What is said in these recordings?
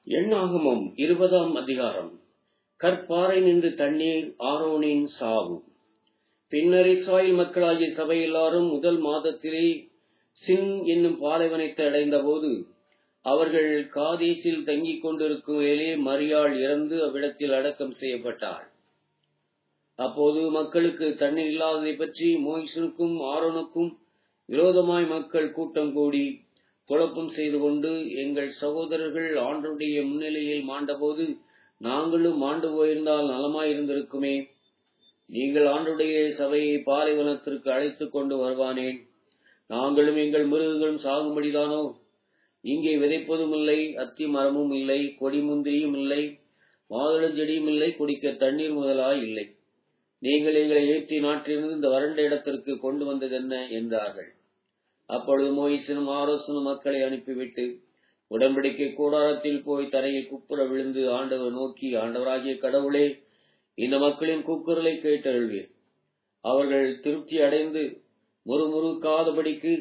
எண்ணாகமம் இருபதாம் அதிகாரம் கற்பாறை நின்று தண்ணீர் ஆரோனின் சாவு பின்னர் இஸ்ராயல் மக்களாகிய சபை எல்லாரும் முதல் மாதத்திலே சின் என்னும் பாலைவனத்தை அடைந்தபோது அவர்கள் காதேசில் தங்கிக் கொண்டிருக்கும் வேலே மரியாள் இறந்து அவ்விடத்தில் அடக்கம் செய்யப்பட்டாள் அப்போது மக்களுக்கு தண்ணீர் இல்லாததை பற்றி மோய்சனுக்கும் ஆரோனுக்கும் விரோதமாய் மக்கள் கூட்டம் கூடி குழப்பம் செய்து கொண்டு எங்கள் சகோதரர்கள் ஆண்டருடைய முன்னிலையில் மாண்டபோது நாங்களும் மாண்டு போயிருந்தால் நலமாயிருந்திருக்குமே நீங்கள் ஆண்டுடைய சபையை பாலைவனத்திற்கு அழைத்துக் கொண்டு வருவானேன் நாங்களும் எங்கள் மிருகங்களும் சாகும்படிதானோ இங்கே விதைப்பதும் இல்லை அத்தி மரமும் இல்லை கொடி முந்திரியும் இல்லை மாதுளஞ்செடியும் இல்லை குடிக்க தண்ணீர் முதலாய் இல்லை நீங்கள் எங்களை ஏற்றி நாட்டிலிருந்து இந்த வறண்ட இடத்திற்கு கொண்டு வந்ததென்ன என்றார்கள் அப்பொழுது மோயிசனும் ஆரோசனும் மக்களை அனுப்பிவிட்டு உடன்படிக்கை கூடாரத்தில் போய் தரையில் குப்புற விழுந்து ஆண்டவர் நோக்கி ஆண்டவராகிய கடவுளே இந்த மக்களின் கூக்குரலை கேட்டருள்வீர் அவர்கள் திருப்தி அடைந்து முறுமுறுக்காதபடிக்கு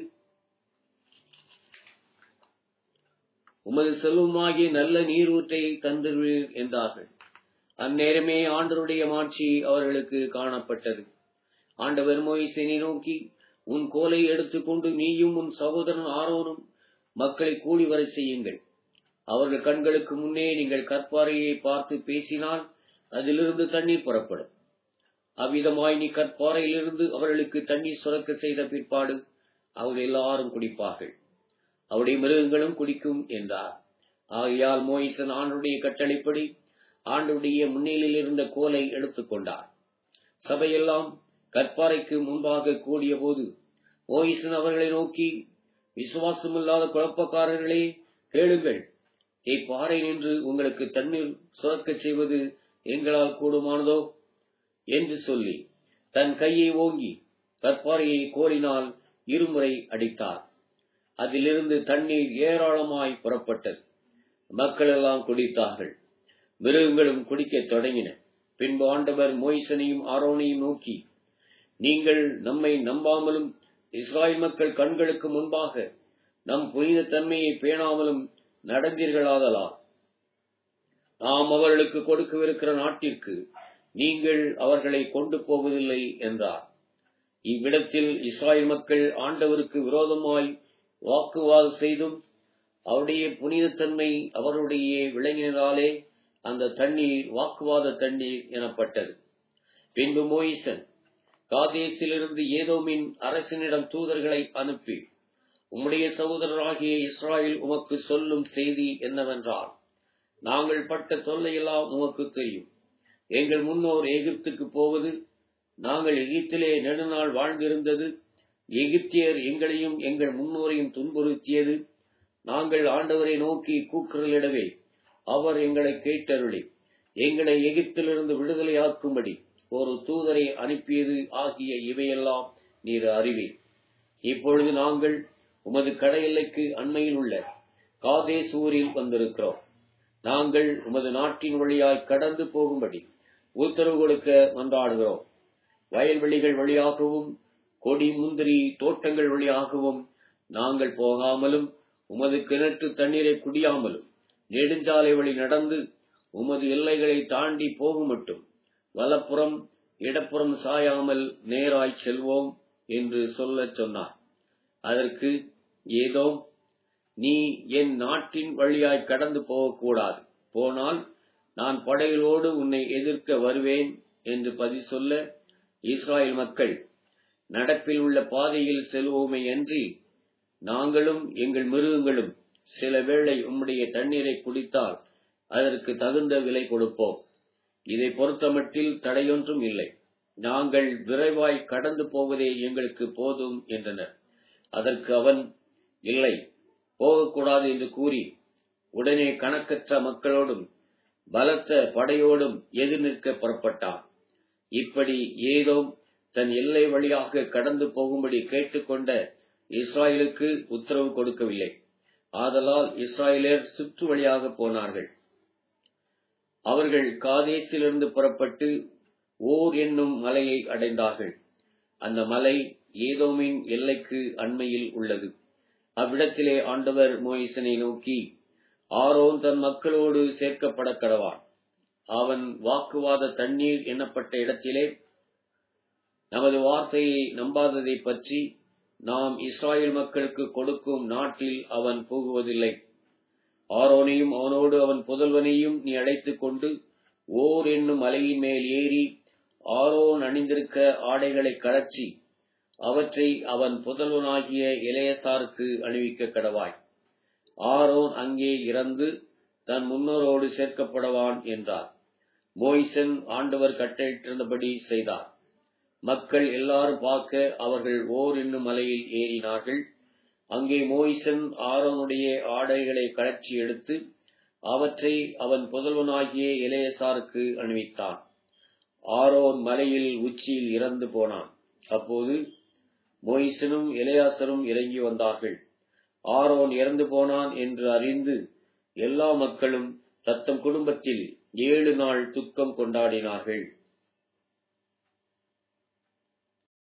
உமது செல்வமாகிய நல்ல நீரூற்றை தந்துருவீர் என்றார்கள் அந்நேரமே ஆண்டருடைய மாட்சி அவர்களுக்கு காணப்பட்டது ஆண்டவர் மோயிசனை நோக்கி உன் கோலை எடுத்துக்கொண்டு நீயும் உன் சகோதரன் ஆரோனும் மக்களை கூடி வர செய்யுங்கள் அவர்கள் கண்களுக்கு முன்னே நீங்கள் கற்பாறையை பார்த்து பேசினால் அதிலிருந்து தண்ணீர் புறப்படும் அவ்விதமாய் நீ கற்பாறையிலிருந்து அவர்களுக்கு தண்ணீர் சுரக்க செய்த பிற்பாடு அவர்கள் எல்லாரும் குடிப்பார்கள் அவருடைய மிருகங்களும் குடிக்கும் என்றார் ஆகையால் மோயிசன் ஆண்டுடைய கட்டளைப்படி ஆண்டுடைய முன்னிலையில் இருந்த கோலை எடுத்துக்கொண்டார் சபையெல்லாம் கற்பாறைக்கு முன்பாக கூடிய போது மோயிசன் அவர்களை நோக்கி விசுவாசமில்லாத குழப்பக்காரர்களே கேளுங்கள் இப்பாறை நின்று உங்களுக்கு தண்ணீர் சுரக்கச் செய்வது எங்களால் கூடுமானதோ என்று சொல்லி தன் கையை ஓங்கி கற்பாறையை கோலினால் இருமுறை அடித்தார் அதிலிருந்து தண்ணீர் ஏராளமாய் புறப்பட்டது மக்கள் எல்லாம் குடித்தார்கள் மிருகங்களும் குடிக்கத் தொடங்கின பின்பு ஆண்டவர் மோய்சனையும் ஆரோனையும் நோக்கி நீங்கள் நம்மை நம்பாமலும் இஸ்ராயல் மக்கள் கண்களுக்கு முன்பாக நம் புனித தன்மையை பேணாமலும் நடந்தீர்களாதலா நாம் அவர்களுக்கு கொடுக்கவிருக்கிற நாட்டிற்கு நீங்கள் அவர்களை கொண்டு போவதில்லை என்றார் இவ்விடத்தில் இஸ்ராயல் மக்கள் ஆண்டவருக்கு விரோதமாய் வாக்குவாதம் செய்தும் அவருடைய புனிதத்தன்மை அவருடைய விளங்கினதாலே அந்த தண்ணீர் வாக்குவாத தண்ணீர் எனப்பட்டது பின்பு மோயிசன் காதேசிலிருந்து ஏதோமின் அரசனிடம் தூதர்களை அனுப்பி உம்முடைய சகோதரராகிய இஸ்ராயல் உமக்கு சொல்லும் செய்தி என்னவென்றால் நாங்கள் பட்ட தொல்லையெல்லாம் உமக்கு தெரியும் எங்கள் முன்னோர் எகிப்துக்கு போவது நாங்கள் எகிப்திலே நெடுநாள் வாழ்ந்திருந்தது எகிப்தியர் எங்களையும் எங்கள் முன்னோரையும் துன்புறுத்தியது நாங்கள் ஆண்டவரை நோக்கி கூக்குரலிடவே அவர் எங்களை கேட்டருளி எங்களை எகிப்திலிருந்து விடுதலையாக்கும்படி ஒரு தூதரை அனுப்பியது ஆகிய இவையெல்லாம் நீர் அறிவீர் இப்பொழுது நாங்கள் உமது கடையெல்லைக்கு அண்மையில் உள்ள காதேசூரில் வந்திருக்கிறோம் நாங்கள் உமது நாட்டின் வழியாய் கடந்து போகும்படி உத்தரவு கொடுக்க மன்றாடுகிறோம் வயல்வெளிகள் வழியாகவும் கொடி முந்திரி தோட்டங்கள் வழியாகவும் நாங்கள் போகாமலும் உமது கிணற்று தண்ணீரை குடியாமலும் நெடுஞ்சாலை வழி நடந்து உமது எல்லைகளை தாண்டி போகுமட்டும் வலப்புறம் இடப்புறம் சாயாமல் நேராய் செல்வோம் என்று சொல்லச் சொன்னார் அதற்கு ஏதோ நீ என் நாட்டின் வழியாய் கடந்து போகக்கூடாது போனால் நான் படைகளோடு உன்னை எதிர்க்க வருவேன் என்று பதில் சொல்ல இஸ்ராயல் மக்கள் நடப்பில் உள்ள பாதையில் செல்வோமே அன்றி நாங்களும் எங்கள் மிருகங்களும் சில வேளை உம்முடைய தண்ணீரை குடித்தால் அதற்கு தகுந்த விலை கொடுப்போம் இதை பொறுத்தமட்டில் தடையொன்றும் இல்லை நாங்கள் விரைவாய் கடந்து போவதே எங்களுக்கு போதும் என்றனர் அதற்கு அவன் இல்லை போகக்கூடாது என்று கூறி உடனே கணக்கற்ற மக்களோடும் பலத்த படையோடும் எதிர் நிற்க புறப்பட்டான் இப்படி ஏதோ தன் எல்லை வழியாக கடந்து போகும்படி கேட்டுக்கொண்ட இஸ்ராயலுக்கு உத்தரவு கொடுக்கவில்லை ஆதலால் இஸ்ராயலர் சுற்று வழியாக போனார்கள் அவர்கள் காதேசிலிருந்து புறப்பட்டு ஓர் என்னும் மலையை அடைந்தார்கள் அந்த மலை ஏதோமின் எல்லைக்கு அண்மையில் உள்ளது அவ்விடத்திலே ஆண்டவர் மோயிசனை நோக்கி ஆரோன் தன் மக்களோடு சேர்க்கப்பட கடவான் அவன் வாக்குவாத தண்ணீர் எண்ணப்பட்ட இடத்திலே நமது வார்த்தையை நம்பாததை பற்றி நாம் இஸ்ராயல் மக்களுக்கு கொடுக்கும் நாட்டில் அவன் போகுவதில்லை ஆரோனையும் அவனோடு அவன் புதல்வனையும் நீ அழைத்துக் கொண்டு ஓர் என்னும் மலையின் மேல் ஏறி ஆரோன் அணிந்திருக்க ஆடைகளை கழற்றி அவற்றை அவன் புதல்வனாகிய இளையசாருக்கு அணிவிக்க கடவாய் ஆரோன் அங்கே இறந்து தன் முன்னோரோடு சேர்க்கப்படவான் என்றார் மோய்சன் ஆண்டவர் கட்டளையிட்டிருந்தபடி செய்தார் மக்கள் எல்லாரும் பார்க்க அவர்கள் ஓர் என்னும் மலையில் ஏறினார்கள் அங்கே மோய்சன் ஆரோனுடைய ஆடைகளை கழற்றி எடுத்து அவற்றை அவன் புதல்வனாகிய இளையசாருக்கு அணிவித்தான் ஆரோன் மலையில் உச்சியில் இறந்து போனான் அப்போது மோயிசனும் இளையாசரும் இறங்கி வந்தார்கள் ஆரோன் இறந்து போனான் என்று அறிந்து எல்லா மக்களும் தத்தம் குடும்பத்தில் ஏழு நாள் துக்கம் கொண்டாடினார்கள்